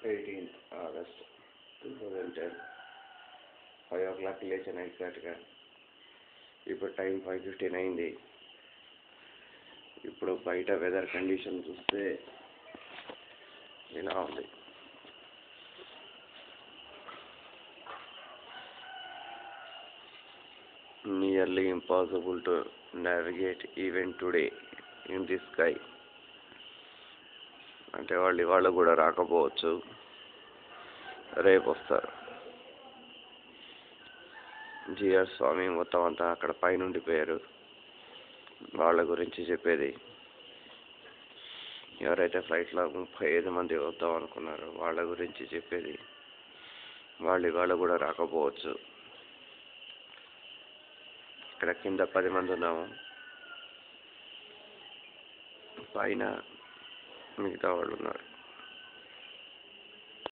eighteenth August two thousand ten five o'clock లేచాను ఎగ్జాక్ట్గా ఇప్పుడు టైం ఫైవ్ ఫిఫ్టీన్ అయింది ఇప్పుడు బయట వెదర్ కండిషన్ చూస్తే ఇలా ఉంది nearly impossible to navigate even today in the sky అంటే వాళ్ళు ఇవాళ కూడా రాకపోవచ్చు రేపు వస్తారు జిఆర్ స్వామి మొత్తం అంతా అక్కడ పైన ఉండిపోయారు వాళ్ళ గురించి చెప్పేది ఎవరైతే ఫ్లైట్లో ముప్పై ఐదు మంది వద్దాం అనుకున్నారో వాళ్ళ గురించి చెప్పేది వాళ్ళు ఇవాళ కూడా రాకపోవచ్చు ఇక్కడ కింద పది మంది ఉన్నాము పైన మిగతా వాళ్ళు ఉన్నారు